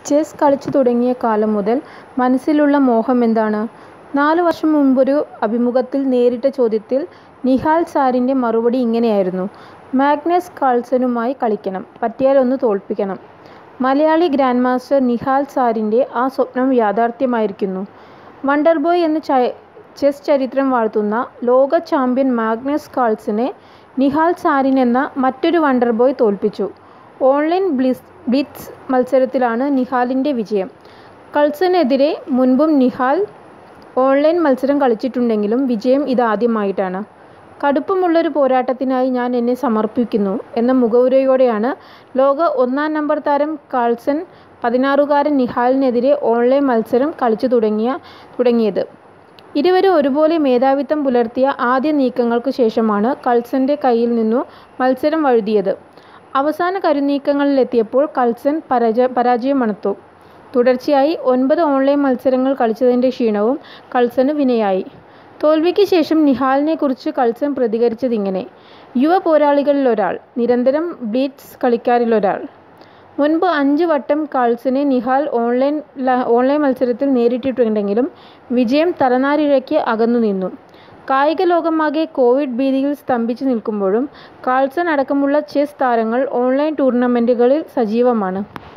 Chess കളിച്ചു തുടങ്ങിയ കാലം മുതൽ മനസ്സിലുള്ള മോഹം എന്താണ്? നാലു വർഷം മുമ്പൊരു അഭിമുഖത്തിൽ നേരിട്ട ചോദ്യത്തിൽ നിഹാൽ സാരിൻ്റെ മറുപടി ഇങ്ങനെയായിരുന്നു. മാഗ്നസ് കാൾസനുമായി കളിക്കണം. പറ്റിയാൽ ഒന്ന് തോൽപ്പിക്കണം. മലയാളി ഗ്രാൻഡ് മാസ്റ്റർ നിഹാൽ സാരിൻ്റെ ആ സ്വപ്നം യാഥാർത്ഥ്യമായിരിക്കുന്നു. വണ്ടർ ബോയ് എന്ന് ചെസ് ചരിത്രം വാഴ്ത്തുന്ന ലോക ചാമ്പ്യൻ മാഗ്നസ് കാൾസനെ നിഹാൽ സാരിൻ എന്ന മറ്റൊരു വണ്ടർ ബോയ് തോൽപ്പിച്ചു. ഓൺലൈൻ ബ്ലിറ്റ്സ് മത്സരത്തിലാണ് നിഹാലിൻ്റെ വിജയം. കൾസനെതിരെ മുൻപും നിഹാൽ ഓൺലൈൻ മത്സരം കളിച്ചിട്ടുണ്ടെങ്കിലും വിജയം ഇതാദ്യമായിട്ടാണ്. കടുപ്പമുള്ളൊരു പോരാട്ടത്തിനായി ഞാൻ എന്നെ സമർപ്പിക്കുന്നു എന്ന മുഖവുരയോടെയാണ് ലോക ഒന്നാം നമ്പർ താരം കാൾസൻ പതിനാറുകാരൻ നിഹാലിനെതിരെ ഓൺലൈൻ മത്സരം കളിച്ചു തുടങ്ങിയത്. ഇരുവരും ഒരുപോലെ മേധാവിത്വം പുലർത്തിയ ആദ്യ നീക്കങ്ങൾക്കു ശേഷമാണ് കൾസൻ്റെ കയ്യിൽ നിന്നു മത്സരം വഴുതിയത്. അവസാന കരുനീക്കങ്ങളിലെത്തിയപ്പോൾ കൾസൻ പരാജയം മണത്തു. തുടർച്ചയായി ഒൻപത് ഓൺലൈൻ മത്സരങ്ങൾ കളിച്ചതിൻ്റെ ക്ഷീണവും കൾസനു വിനയായി. തോൽവിക്ക് ശേഷം നിഹാലിനെക്കുറിച്ച് കൾസൻ പ്രതികരിച്ചതിങ്ങനെ: യുവ പോരാളികളിലൊരാൾ. നിരന്തരം ബ്ലിറ്റ്സ് കളിക്കാരിലൊരാൾ. മുൻപ് അഞ്ച് വട്ടം കാൾസനെ നിഹാൽ ഓൺലൈൻ മത്സരത്തിൽ നേരിട്ടിട്ടുണ്ടെങ്കിലും വിജയം തലനാരിഴയ്ക്ക് അകന്നു നിന്നു. കായിക ലോകമാകെ കോവിഡ് ഭീതിയിൽ സ്തംഭിച്ചു നിൽക്കുമ്പോഴും കാൾസൻ അടക്കമുള്ള ചെസ് താരങ്ങൾ ഓൺലൈൻ ടൂർണമെന്റുകളിൽ സജീവമാണ്.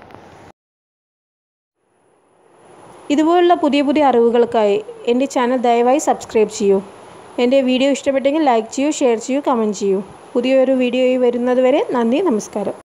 ഇതുപോലുള്ള പുതിയ പുതിയ അറിവുകൾക്കായി എൻ്റെ ചാനൽ ദയവായി സബ്സ്ക്രൈബ് ചെയ്യൂ. എൻ്റെ വീഡിയോ ഇഷ്ടപ്പെട്ടെങ്കിൽ ലൈക്ക് ചെയ്യൂ ഷെയർ ചെയ്യൂ കമന്റ് ചെയ്യൂ. പുതിയൊരു വീഡിയോയുമായി വരുന്നതുവരെ നന്ദി നമസ്കാരം.